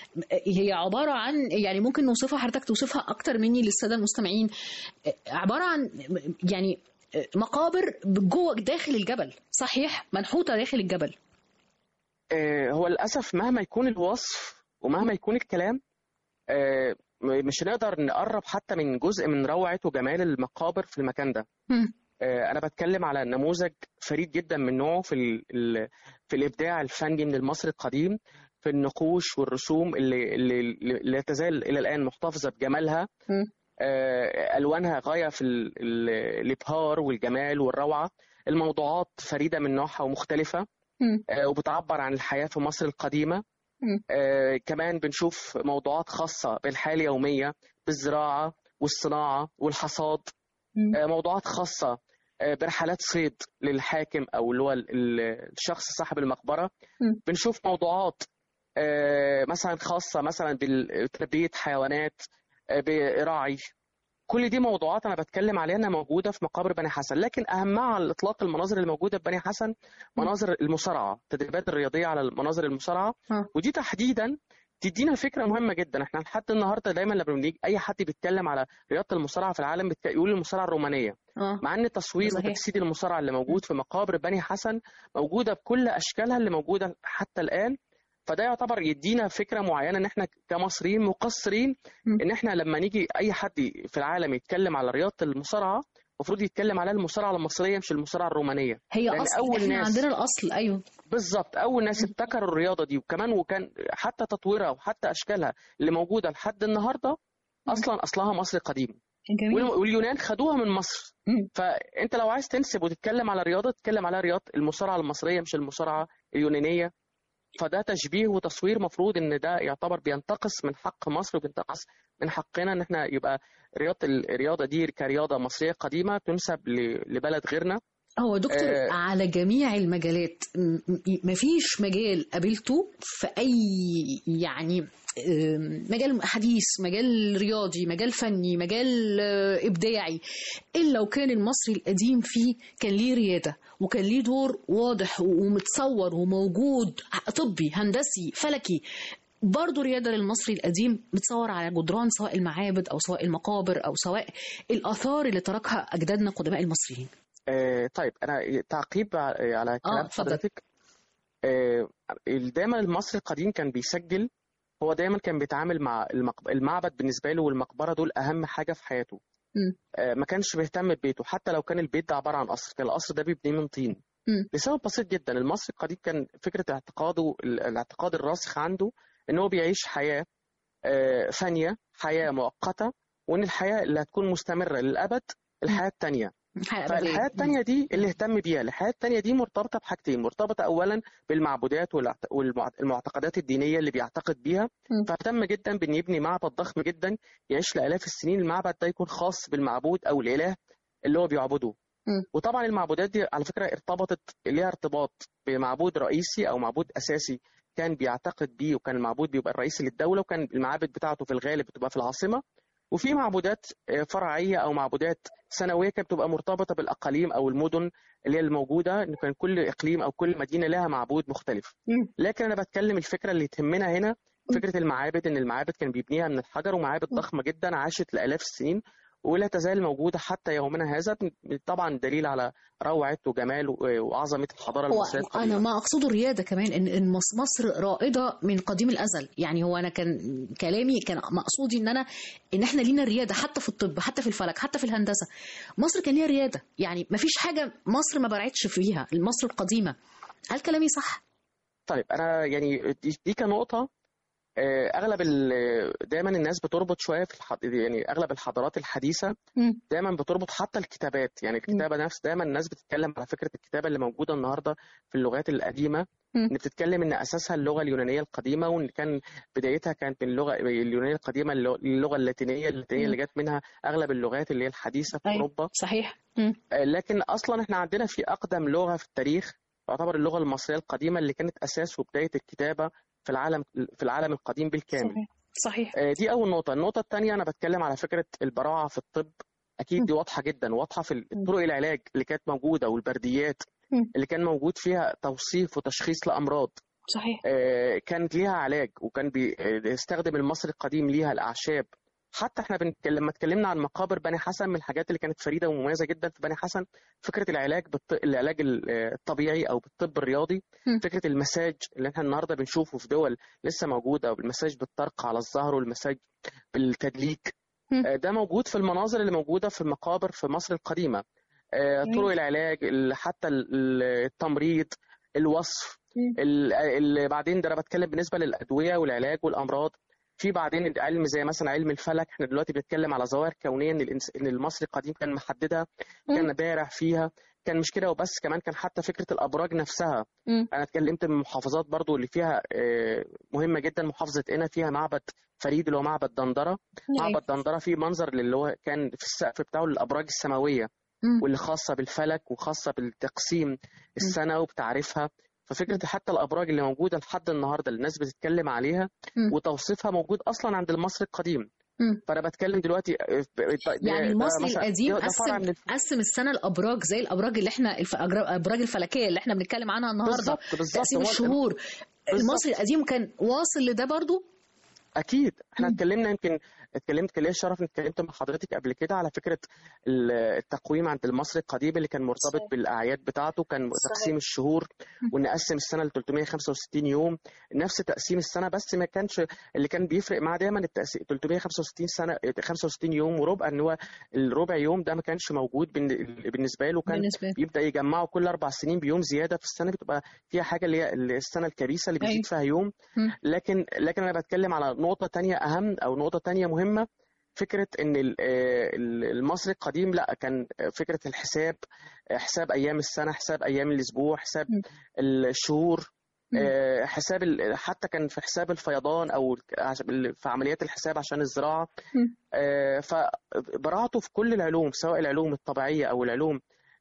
هي عباره عن يعني ممكن نوصفها حضرتك توصفها اكتر مني للساده المستمعين عباره عن يعني مقابر جوه داخل الجبل صحيح منحوته داخل الجبل آه، هو للاسف مهما يكون الوصف ومهما يكون الكلام آه، م- مش هنقدر نقرب حتى من جزء من روعه وجمال المقابر في المكان ده مم. آه، انا بتكلم على نموذج فريد جدا من نوعه في ال- ال- في الابداع الفني من المصري القديم في النقوش والرسوم اللي اللي اللي لا تزال الى الان محتفظه بجمالها مم. آه، الوانها غايه في ال- ال- الابهار والجمال والروعه الموضوعات فريده من نوعها ومختلفه مم. آه، وبتعبر عن الحياه في مصر القديمه مم. آه، كمان بنشوف موضوعات خاصه بالحياه اليوميه بالزراعه والصناعه والحصاد مم. آه، موضوعات خاصة آه، برحلات صيد للحاكم أو اللي هو ال- ال- الشخص صاحب المقبرة مم. بنشوف موضوعات آه، مثلا خاصة مثلا بتربية حيوانات آه، براعي كل دي موضوعات أنا بتكلم عليها إنها موجودة في مقابر بني حسن لكن أهمها على الإطلاق المناظر اللي موجودة في بني حسن مناظر المصارعة التدريبات الرياضية على المناظر المصارعة آه. ودي تحديدا تدينا فكره مهمه جدا احنا لحد النهارده دايما لما بنيجي اي حد بيتكلم على رياضه المصارعه في العالم بتك- يقول المصارعه الرومانيه اه مع ان تصوير صحيح. وتجسيد المصارعه اللي موجود في مقابر بني حسن موجوده بكل اشكالها اللي موجوده حتى الان فده يعتبر يدينا فكره معينه ان احنا كمصريين مقصرين م. ان احنا لما نيجي اي حد في العالم يتكلم على رياضه المصارعه المفروض يتكلم على المصارعه المصريه مش المصارعه الرومانيه هي لأن اصل أول احنا ناس- عندنا الاصل ايوه بالظبط اول ناس ابتكروا الرياضه دي وكمان وكان حتى تطويرها وحتى اشكالها اللي موجوده لحد النهارده اصلا اصلها مصري قديم جميل وال- واليونان خدوها من مصر مم. فانت لو عايز تنسب وتتكلم على رياضه تتكلم على رياضه المصارعه المصريه مش المصارعه اليونانيه فده تشبيه وتصوير مفروض ان ده يعتبر بينتقص من حق مصر وبينتقص من حقنا ان احنا يبقى رياضه الرياضه دي كرياضه مصريه قديمه تنسب ل- لبلد غيرنا هو دكتور آه. على جميع المجالات م- م- مفيش مجال قابلته في اي يعني آم، مجال حديث مجال رياضي مجال فني مجال آه، ابداعي الا وكان المصري القديم فيه كان ليه رياده وكان ليه دور واضح ومتصور وموجود طبي هندسي فلكي برضه ريادة للمصري القديم متصور على جدران سواء المعابد أو سواء المقابر أو سواء الآثار اللي تركها أجدادنا قدماء المصريين آه، طيب انا تعقيب ع- على كلام اتفضل. حضرتك آه، دايما المصري القديم كان بيسجل هو دايما كان بيتعامل مع المق- المعبد بالنسبه له والمقبره دول اهم حاجه في حياته مم. آه، ما كانش بيهتم ببيته حتى لو كان البيت ده عباره عن قصر كان القصر ده بيبنيه من طين مم. لسبب بسيط جدا المصري القديم كان فكره اعتقاده ال- الاعتقاد الراسخ عنده ان هو بيعيش حياه آه، فانيه حياه مؤقته وان الحياه اللي هتكون مستمره للابد الحياه التانيه حقيقة فالحياة أبدية. التانية دي اللي اهتم بيها الحياة التانية دي مرتبطة بحاجتين مرتبطة أولا بالمعبودات والمعتقدات الدينية اللي بيعتقد بيها مم. فاهتم جدا بأن يبني معبد ضخم جدا يعيش لآلاف السنين المعبد ده يكون خاص بالمعبود أو الإله اللي هو بيعبده مم. وطبعا المعبودات دي على فكرة ارتبطت ليها ارتباط بمعبود رئيسي أو معبود أساسي كان بيعتقد بيه وكان المعبود بيبقى الرئيسي للدولة وكان المعابد بتاعته في الغالب بتبقى في العاصمة وفي معبودات آه، فرعية أو معبودات سنوية كانت بتبقى مرتبطة بالأقاليم أو المدن اللي هي الموجودة إن كان كل إقليم أو كل مدينة لها معبود مختلف مم. لكن أنا بتكلم الفكرة اللي تهمنا هنا فكرة المعابد إن المعابد كان بيبنيها من الحجر ومعابد ضخمة جدا عاشت لآلاف السنين ولا تزال موجودة حتى يومنا هذا طبعا دليل على روعة وجمال و- وعظمة الحضارة هو المصرية انا القديمة ما اقصده الرياده كمان ان ان مص- مصر رائده من قديم الازل يعني هو انا كان كلامي كان مقصودي ان انا ان احنا لينا رياده حتى في الطب حتى في الفلك حتى في الهندسه مصر كان ليها رياده يعني ما فيش حاجه مصر ما برعتش فيها مصر القديمه هل كلامي صح طيب انا يعني دي, دي كنقطه آه، اغلب ال- دايما الناس بتربط شويه في الحض... يعني اغلب الحضارات الحديثه مم. دايما بتربط حتى الكتابات يعني الكتابه نفس دايما الناس بتتكلم على فكره الكتابه اللي موجوده النهارده في اللغات القديمه مم. ان بتتكلم ان اساسها اللغه اليونانيه القديمه وان كان بدايتها كانت من اللغه اليونانيه القديمه اللغ- اللغه اللاتينيه اللاتينيه اللي جت منها اغلب اللغات اللي هي الحديثه في أيوة. اوروبا صحيح مم. آه، لكن اصلا احنا عندنا في اقدم لغه في التاريخ تعتبر اللغه المصريه القديمه اللي كانت اساس وبدايه الكتابه في العالم في العالم القديم بالكامل صحيح صحيح آه، دي اول نقطه النقطه الثانيه انا بتكلم على فكره البراعه في الطب اكيد دي واضحه جدا واضحه في طرق العلاج اللي كانت موجوده والبرديات مم. اللي كان موجود فيها توصيف وتشخيص لامراض صحيح آه، كانت ليها علاج وكان بيستخدم المصري القديم ليها الاعشاب حتى احنا بنتكلم لما اتكلمنا عن مقابر بني حسن من الحاجات اللي كانت فريده ومميزه جدا في بني حسن فكره العلاج بالط... العلاج ال- الطبيعي او بالطب الرياضي مم. فكره المساج اللي احنا النهارده بنشوفه في دول لسه موجوده والمساج بالطرق على الظهر والمساج بالتدليك مم. آه، ده موجود في المناظر اللي موجوده في المقابر في مصر القديمه آه، مم. طرق العلاج ال- حتى ال- ال- التمريض الوصف مم. ال- ال- بعدين ده انا بتكلم بالنسبه للادويه والعلاج والامراض في بعدين العلم زي مثلا علم الفلك احنا دلوقتي بنتكلم على ظواهر كونيه ان الإنس... ان المصري القديم كان محددها كان بارع فيها كان مش كده وبس كمان كان حتى فكره الابراج نفسها مم. انا اتكلمت من المحافظات برضو اللي فيها آه، مهمه جدا محافظه قنا فيها معبد فريد اللي هو معبد دندره معبد دندره فيه منظر اللي هو كان في السقف بتاعه الابراج السماويه مم. واللي خاصه بالفلك وخاصه بالتقسيم السنه وبتعريفها ففكره حتى الابراج اللي موجوده لحد النهارده اللي الناس بتتكلم عليها مم. وتوصيفها موجود اصلا عند المصري القديم مم. فانا بتكلم دلوقتي آه، ده- يعني ده المصري مثلا- القديم ده- ده فرع من قسم الف- قسم السنه الابراج زي الابراج اللي احنا الف- الابراج الفلكيه اللي احنا بنتكلم عنها النهارده بالظبط بالظبط تقسيم هو- الشهور المصري القديم كان واصل لده برضو اكيد احنا مم. اتكلمنا يمكن اتكلمت كان ليا الشرف اني اتكلمت مع حضرتك قبل كده على فكره ال- التقويم عند المصري القديم اللي كان مرتبط صحيح. بالاعياد بتاعته كان تقسيم الشهور ونقسم السنه ل 365 يوم نفس تقسيم السنه بس ما كانش اللي كان بيفرق معاه دايما التقسيم 365 سنه 65 يوم وربع ان هو الربع يوم ده ما كانش موجود بالن- بالنسبه له كان بالنسبه لي. يبدا يجمعه كل اربع سنين بيوم زياده في السنه بتبقى فيها حاجه اللي هي السنه الكبيسه اللي أيوة. بيزيد فيها يوم مم. لكن لكن انا بتكلم على نقطه تانية اهم او نقطه تانية مهمه فكره ان ال- آه، ال- المصري القديم لا كان فكره الحساب آه، حساب ايام السنه حساب ايام الاسبوع حساب مم. الشهور مم. آه، حساب ال- حتى كان في حساب الفيضان او عش- في عمليات الحساب عشان الزراعه مم. آه، فبراعته في كل العلوم سواء العلوم الطبيعيه او العلوم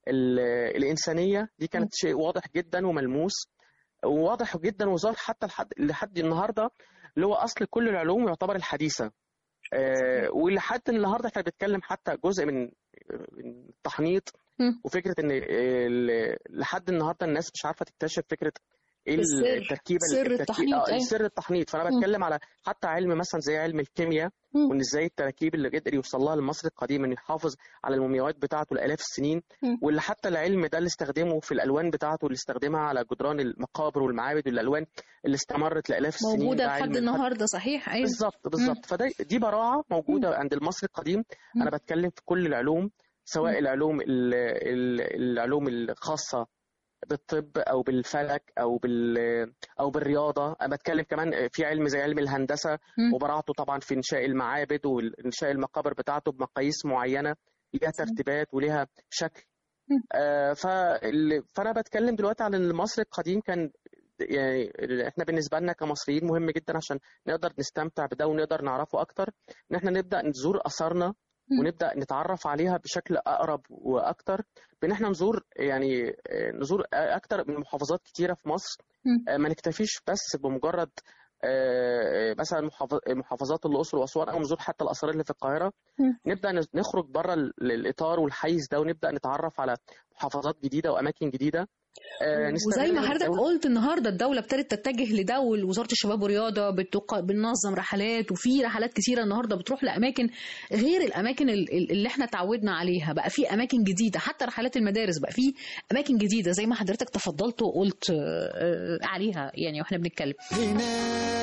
ال- الإنسانية دي كانت شيء واضح جدا وملموس وواضح جدا وظهر حتى لحد لحد النهارده اللي هو أصل كل العلوم يعتبر الحديثة آه، ولحد النهارده احنا بنتكلم حتى جزء من من التحنيط مم. وفكره ان ال- لحد النهارده الناس مش عارفه تكتشف فكره ايه السر- التركيبه سر التركيب- التحنيط، اه أيوة. سر التحنيط فانا مم. بتكلم على حتى علم مثلا زي علم الكيمياء مم. وان ازاي التراكيب اللي قدر يوصل لها المصري القديم انه يحافظ على المومياوات بتاعته لالاف السنين مم. واللي حتى العلم ده اللي استخدمه في الالوان بتاعته اللي استخدمها على جدران المقابر والمعابد والالوان اللي استمرت لالاف السنين موجودة ده علم لحد النهاردة صحيح أيوة بالظبط بالظبط فده دي براعه موجوده عند المصري القديم مم. انا بتكلم في كل العلوم سواء مم. العلوم ال- ال- العلوم الخاصه بالطب او بالفلك او بال او بالرياضه انا بتكلم كمان في علم زي علم الهندسه مم. وبراعته طبعا في انشاء المعابد وانشاء المقابر بتاعته بمقاييس معينه ليها ترتيبات وليها شكل مم. آه فال- فانا بتكلم دلوقتي عن المصري القديم كان يعني احنا بالنسبه لنا كمصريين مهم جدا عشان نقدر نستمتع بده ونقدر نعرفه اكتر ان احنا نبدا نزور اثارنا مم. ونبدا نتعرف عليها بشكل اقرب واكتر بان احنا نزور يعني آه، نزور اكتر من محافظات كتيره في مصر مم. آه، ما نكتفيش بس بمجرد آه، مثلا محافظ- محافظات الاقصر واسوان او نزور حتى الاثار اللي في القاهره مم. نبدا نز- نخرج بره ال- الاطار والحيز ده ونبدا نتعرف على محافظات جديده واماكن جديده آه، نستغل وزي ما حضرتك الدولة- قلت النهارده الدوله ابتدت تتجه لده ووزاره الشباب والرياضه بتق... بننظم رحلات وفي رحلات كتيره النهارده بتروح لاماكن غير الاماكن ال- ال- اللي احنا اتعودنا عليها بقى في اماكن جديده حتى رحلات المدارس بقى في اماكن جديده زي ما حضرتك تفضلت وقلت آه، آه، عليها يعني واحنا بنتكلم هنا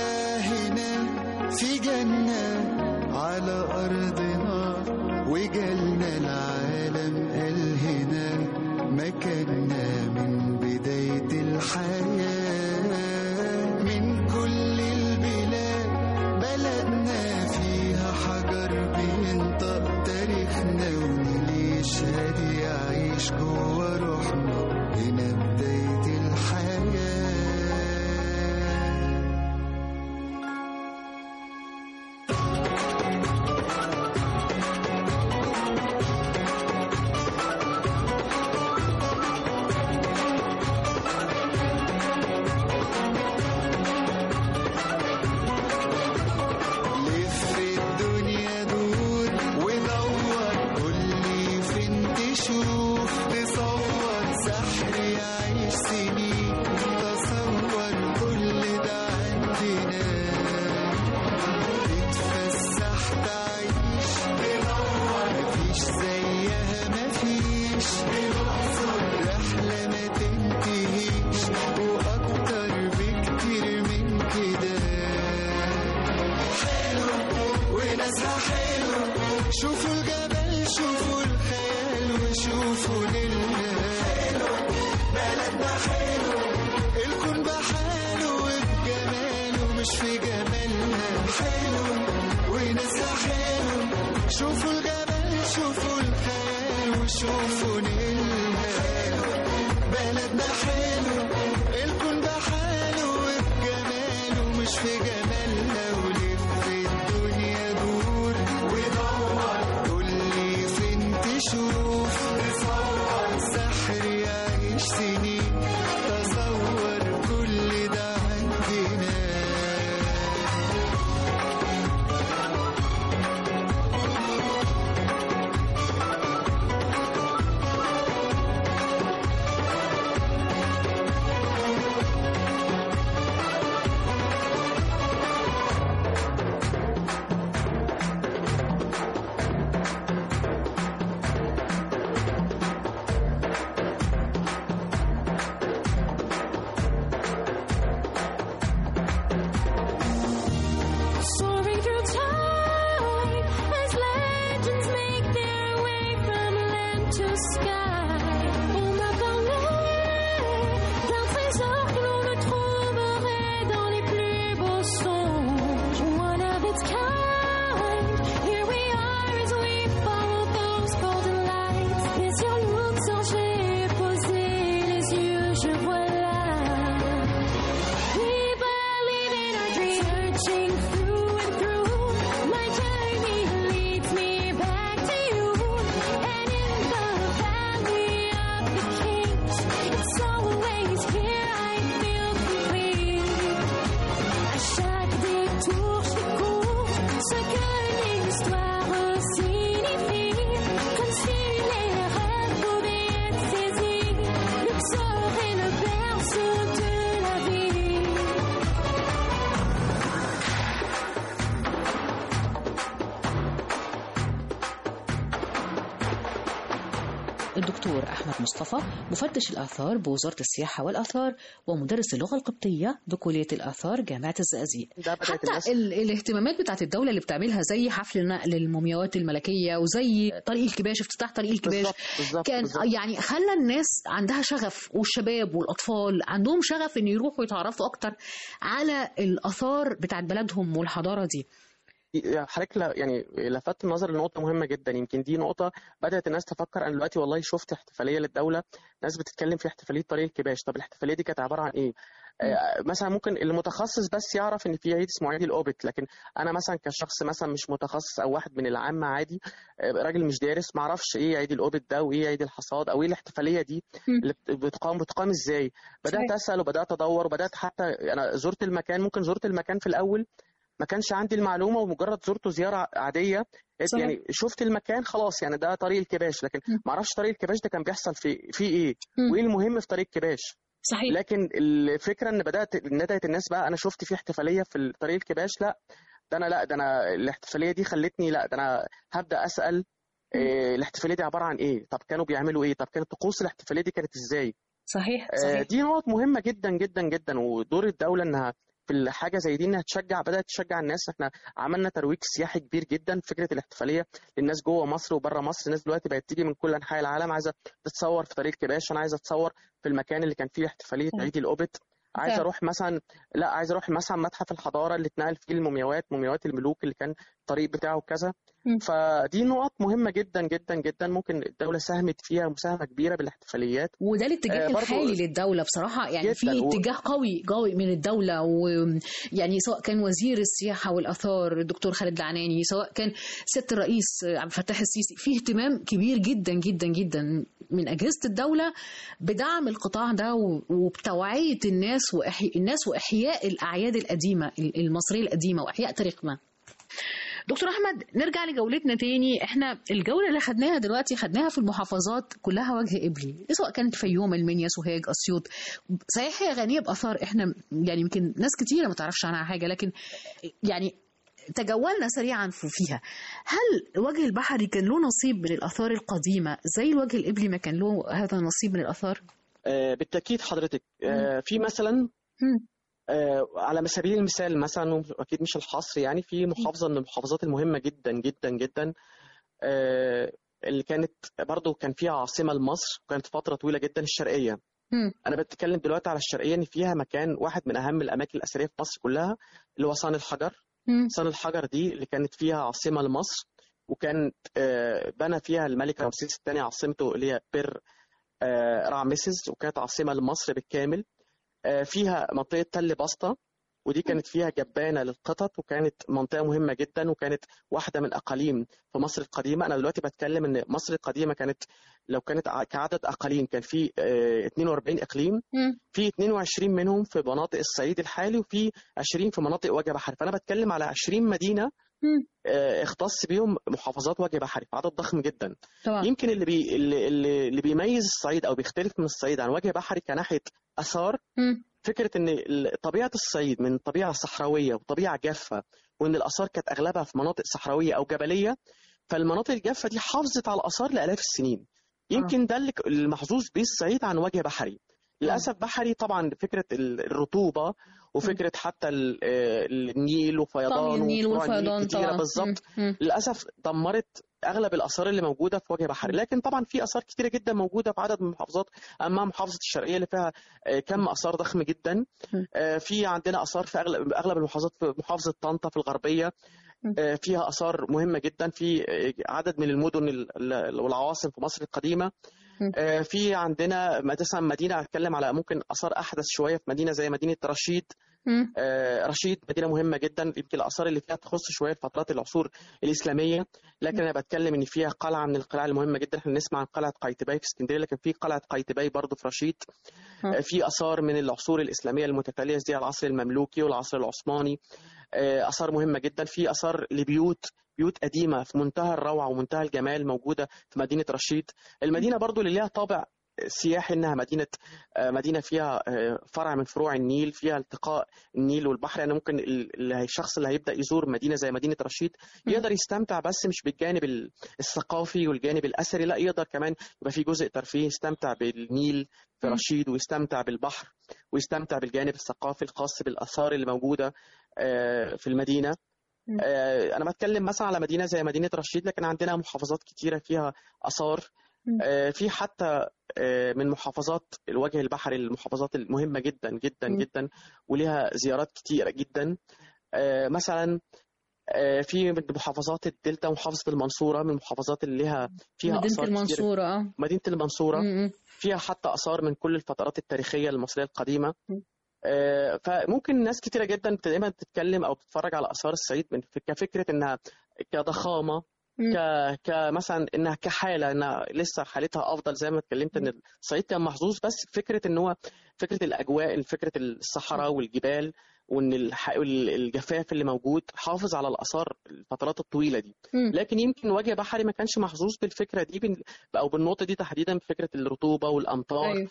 هنا في جنة على أرضنا وجالنا العالم قال هنا مكاننا من بداية الحياة من كل البلاد بلدنا فيها حجر بينطق تاريخنا ونلي يشهد يعيش جوا روحنا هنا بداية الحياة لف الدنيا دور ودور قولي فين تشوف تصور سحر يعيش سنين تصور كل ده عندنا تتفسح تعيش تنور مفيش زيها مفيش رحلة ما تنتهيش وأكتر بكتير من كده وناسها حلو شوفوا الجبل شوفوا الخيال وشوفوا لله حلو بلدنا حلو الكون بحاله وبجماله مش في جمالنا حلو وناسها حلو شوفوا الجبل شوفوا الخيال وشوفوا لله حلو بلدنا حلو الكون بحاله وبجماله مش في جمالنا ولف الدنيا دور ودور قولي فين تشوف تصور سحر يعيش سنين تصور كل ده عندنا الدكتور أحمد مصطفى مفتش الآثار بوزارة السياحة والآثار ومدرس اللغة القبطية بكلية الآثار جامعة الزقازيق ده بدات حتى الناس ال- الاهتمامات بتاعت الدولة اللي بتعملها زي حفل نقل المومياوات الملكية وزي طريق الكباش افتتاح طريق الكباش بالظبط بالظبط كان بالظبط. يعني خلى الناس عندها شغف والشباب والأطفال عندهم شغف إن يروحوا يتعرفوا أكتر على الآثار بتاعت بلدهم والحضارة دي حضرتك ل- يعني لفت النظر لنقطة مهمة جدا يمكن دي نقطة بدأت الناس تفكر أنا دلوقتي والله شفت احتفالية للدولة ناس بتتكلم في احتفالية طريق الكباش طب الاحتفالية دي كانت عبارة عن إيه؟ آه، مثلا ممكن المتخصص بس يعرف ان في عيد اسمه عيد الاوبت لكن انا مثلا كشخص مثلا مش متخصص او واحد من العامه عادي آه، راجل مش دارس ما اعرفش ايه عيد الاوبت ده وايه عيد الحصاد او ايه الاحتفاليه دي مم. اللي بت- بتقام بتقام ازاي بدات صحيح. اسال وبدات ادور وبدات حتى انا زرت المكان ممكن زرت المكان في الاول ما كانش عندي المعلومه ومجرد زرته زياره عاديه صحيح. يعني شفت المكان خلاص يعني ده طريق الكباش لكن مم. ما اعرفش طريق الكباش ده كان بيحصل في في ايه مم. وايه المهم في طريق الكباش صحيح لكن الفكره ان بدات ندعت الناس بقى انا شفت في احتفاليه في طريق الكباش لا ده انا لا ده انا الاحتفاليه دي خلتني لا ده انا هبدا اسال إيه الاحتفاليه دي عباره عن ايه طب كانوا بيعملوا ايه طب كانت طقوس الاحتفاليه دي كانت ازاي صحيح آه، صحيح دي نقط مهمه جدا جدا جدا ودور الدوله انها في الحاجه زي دي انها تشجع بدات تشجع الناس احنا عملنا ترويج سياحي كبير جدا فكره الاحتفاليه للناس جوه مصر وبره مصر الناس دلوقتي بقت تيجي من كل انحاء العالم عايزه تتصور في طريق كباش انا عايزه اتصور في المكان اللي كان فيه احتفاليه مم. عيد الاوبت عايز فعلا. اروح مثلا لا عايز اروح مثلا متحف الحضاره اللي اتنقل فيه المومياوات مومياوات الملوك اللي كان الطريق بتاعه كذا مم. فدي نقط مهمه جدا جدا جدا ممكن الدوله ساهمت فيها مساهمه كبيره بالاحتفاليات وده الاتجاه آه، برضو- الحالي للدولة بصراحة يعني جداً. في و- اتجاه قوي قوي من الدولة ويعني سواء كان وزير السياحة والآثار الدكتور خالد العناني سواء كان سيادة الرئيس عبد الفتاح السيسي في اهتمام كبير جدا جدا جدا من أجهزة الدولة بدعم القطاع ده و- وبتوعية الناس وإحي... الناس وإحياء الأعياد القديمة المصرية القديمة وإحياء تاريخنا دكتور احمد نرجع لجولتنا تاني احنا الجوله اللي خدناها دلوقتي خدناها في المحافظات كلها وجه قبلي سواء كانت فيوم المنيا سوهاج اسيوط صحيح هي غنيه باثار احنا يعني يمكن ناس كتيره ما تعرفش عنها حاجه لكن يعني تجولنا سريعا في- فيها هل الوجه البحري كان له نصيب من الاثار القديمه زي الوجه القبلي ما كان له هذا النصيب من الاثار آه، بالتاكيد حضرتك آه، في مثلا مم. آه، على سبيل المثال مثلا اكيد مش الحصر يعني في محافظه من المحافظات المهمه جدا جدا جدا آه، اللي كانت برضو كان فيها عاصمه لمصر وكانت فتره طويله جدا الشرقيه مم. انا بتكلم دلوقتي على الشرقيه ان فيها مكان واحد من اهم الاماكن الاثريه في مصر كلها اللي هو صان الحجر مم. صان الحجر دي اللي كانت فيها عاصمه لمصر وكانت آه، بنى فيها الملك رمسيس الثاني عاصمته اللي هي بير آه، رامسيس وكانت عاصمه لمصر بالكامل آه، فيها منطقه تل بسطه ودي كانت فيها جبانه للقطط وكانت منطقه مهمه جدا وكانت واحده من اقاليم في مصر القديمه انا دلوقتي بتكلم ان مصر القديمه كانت لو كانت ع- كعدد اقاليم كان في آه، 42 اقليم مم. في 22 منهم في مناطق الصعيد الحالي وفي 20 في مناطق وجه بحري فانا بتكلم على 20 مدينه مم. آه، اختص بيهم محافظات وجه بحري عدد ضخم جدا طبعا يمكن اللي بي اللي, اللي اللي بيميز الصعيد او بيختلف من الصعيد عن وجه بحري كناحيه اثار مم. فكره ان ال- طبيعه الصعيد من طبيعه صحراويه وطبيعه جافه وان الاثار كانت اغلبها في مناطق صحراويه او جبليه فالمناطق الجافه دي حافظت على الاثار لالاف السنين يمكن ده اللي ك- المحظوظ بيه الصعيد عن وجه بحري للاسف بحري طبعا فكره ال- الرطوبه وفكره حتى ال- آه، النيل طبعا وفيضان النيل وفروع والفيضان كتيره طبعا بالظبط مم. مم. للاسف دمرت اغلب الاثار اللي موجوده في وجه بحري لكن طبعا في اثار كتيره جدا موجوده في عدد من المحافظات اما محافظه الشرقيه اللي فيها آه، كم اثار ضخم جدا م. آه، في عندنا اثار في اغلب اغلب المحافظات في محافظه طنطا في الغربيه م. آه، فيها اثار مهمه جدا في آه، عدد من المدن ال- ال- والعواصم في مصر القديمه م. آه، في عندنا مثلا مدينه هتكلم على ممكن اثار احدث شويه في مدينه زي مدينه رشيد مم. آه، رشيد مدينه مهمه جدا يمكن الاثار اللي فيها تخص شويه فترات العصور الاسلاميه لكن انا بتكلم ان فيها قلعه من القلاع المهمه جدا احنا نسمع عن قلعه قايتباي في اسكندريه لكن في قلعه قايتباي برضه في رشيد م. آه، في اثار من العصور الاسلاميه المتتاليه زي العصر المملوكي والعصر العثماني آه، اثار مهمه جدا في اثار لبيوت بيوت قديمه في منتهى الروعه ومنتهى الجمال موجوده في مدينه رشيد المدينه برضو اللي ليها طابع سياحي انها مدينه آه، مدينه فيها آه، فرع من فروع النيل فيها التقاء النيل والبحر يعني ممكن ال- ال- الشخص اللي هيبدا يزور مدينه زي مدينه رشيد مم. يقدر يستمتع بس مش بالجانب ال- الثقافي والجانب الاثري لا يقدر كمان يبقى في جزء ترفيهي يستمتع بالنيل في مم. رشيد ويستمتع بالبحر ويستمتع بالجانب الثقافي الخاص بالاثار اللي موجوده آه، في المدينه مم. آه، انا بتكلم مثلا على مدينه زي مدينه رشيد لكن عندنا محافظات كتيره فيها اثار مم. آه، في حتى آه، من محافظات الوجه البحري المحافظات المهمه جدا جدا مم. جدا وليها زيارات كتيره جدا آه، مثلا آه، في من محافظات الدلتا محافظه المنصوره من المحافظات اللي لها فيها مدينة اثار كتير المنصورة اه مدينه المنصوره م- م. فيها حتى آثار من كل الفترات التاريخية المصرية القديمة م. آه، فممكن ناس كتيرة جدا دايما بتتكلم أو بتتفرج على آثار الصعيد من كفكرة إنها كضخامة م. ك كمثلا انها كحاله انها لسه حالتها افضل زي ما اتكلمت ان الصعيد كان محظوظ بس فكره ان هو فكره الاجواء فكره الصحراء والجبال وان الح- الجفاف اللي موجود حافظ على الاثار الفترات الطويله دي م. لكن يمكن وجه بحري ما كانش محظوظ بالفكره دي بال- او بالنقطه دي تحديدا بفكره الرطوبه والامطار ايوه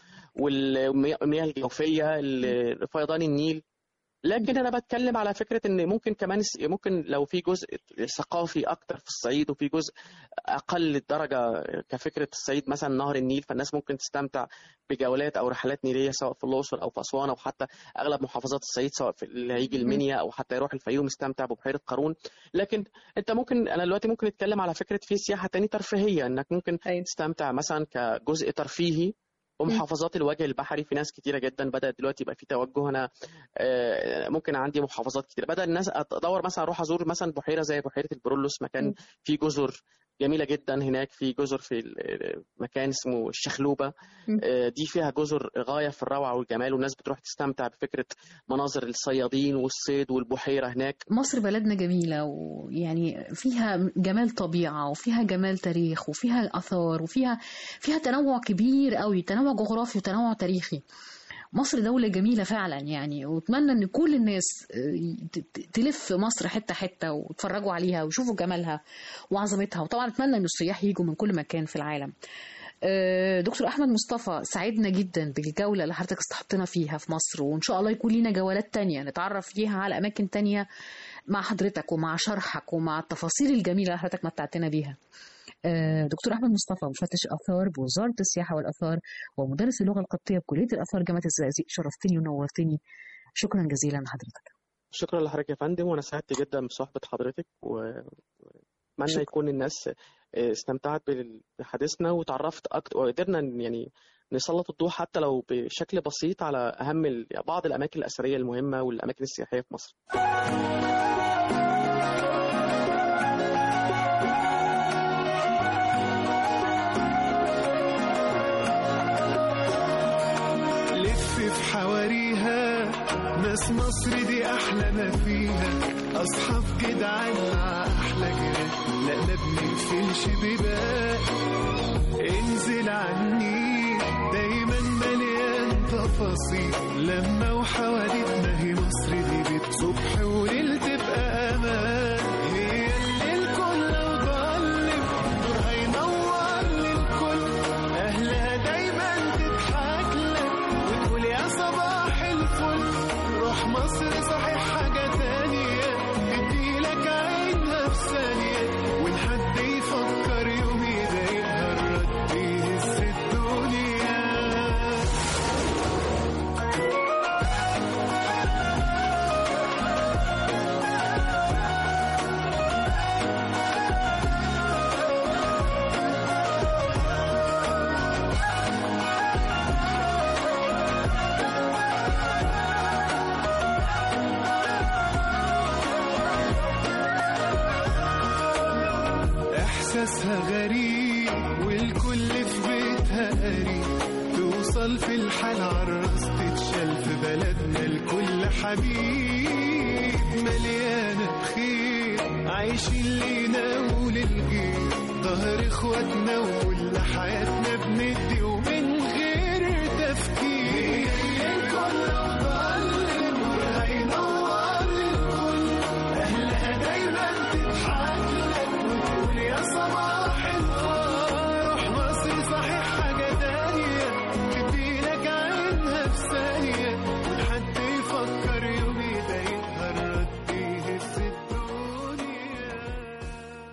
والمياه الجوفيه ال- فيضان النيل لكن انا بتكلم على فكره ان ممكن كمان الس- ممكن لو في جزء ثقافي اكتر في الصعيد وفي جزء اقل الدرجه كفكره الصعيد مثلا نهر النيل فالناس ممكن تستمتع بجولات او رحلات نيليه سواء في الاقصر او في اسوان او حتى اغلب محافظات الصعيد سواء في اللي هيجي المنيا او حتى يروح الفيوم يستمتع ببحيره قارون لكن انت ممكن انا دلوقتي ممكن نتكلم على فكره في سياحه تاني ترفيهيه انك ممكن أيوة. تستمتع مثلا كجزء ترفيهي ومحافظات الوجه البحري في ناس كتيره جدا بدات دلوقتي يبقى في توجه هنا آه، ممكن عندي محافظات كتير بدا الناس ادور مثلا اروح ازور مثلا بحيره زي بحيره البرولوس مكان م. فيه جزر جميله جدا هناك في جزر في ال- مكان اسمه الشخلوبه م. آه، دي فيها جزر غايه في الروعه والجمال والناس بتروح تستمتع بفكره مناظر الصيادين والصيد والبحيره هناك مصر بلدنا جميلة ويعني فيها جمال طبيعة وفيها جمال تاريخ وفيها آثار وفيها فيها تنوع كبير قوي تنوع جغرافي وتنوع تاريخي مصر دولة جميلة فعلا يعني واتمنى ان كل الناس آه، ت- ت- تلف مصر حتة حتة ويتفرجوا عليها ويشوفوا جمالها وعظمتها وطبعا اتمنى ان السياح يجوا من كل مكان في العالم آه، دكتور احمد مصطفى سعدنا جدا بالجوله اللي حضرتك استحطنا فيها في مصر وان شاء الله يكون لينا جولات تانية نتعرف فيها على اماكن تانية مع حضرتك ومع شرحك ومع التفاصيل الجميله اللي حضرتك متعتنا بيها آه، دكتور احمد مصطفى مفتش اثار بوزاره السياحه والاثار ومدرس اللغه القبطيه بكليه الاثار جامعه الزقازيق شرفتني ونورتني شكرا جزيلا لحضرتك شكرا لحضرتك يا فندم وانا سعدت جدا بصحبه حضرتك واتمنى شكرا. يكون الناس آه، استمتعت بال- بحديثنا وتعرفت اكتر وقدرنا ن- يعني نسلط الضوء حتى لو بشكل بسيط على اهم ال- بعض الاماكن الاثريه المهمه والاماكن السياحيه في مصر لف في حواريها ناس مصر دي احلى ما فيها اصحاب جدعان مع احلى جيران لا ما بنقفلش بيبان انزل عني دايما مليان تفاصيل لما وحواديتنا هي مصر دي بيت صبح وليل تبقى امان هي اللي الكل لو ضلم نور هينور للكل اهلها دايما تضحك لك وتقول يا صباح الفل روح مصر صحيح حاجة تانية تديلك عينها في ثانية وإن حد يفكر يوم يضايقها الرد يهز الدنيا احساسها غريب والكل في بيتها قريب توصل في الحال عالراس تتشال في بلدنا الكل حبيب مليانة خير عايشين لينا وللغير ظهر اخواتنا وكل حياتنا بندي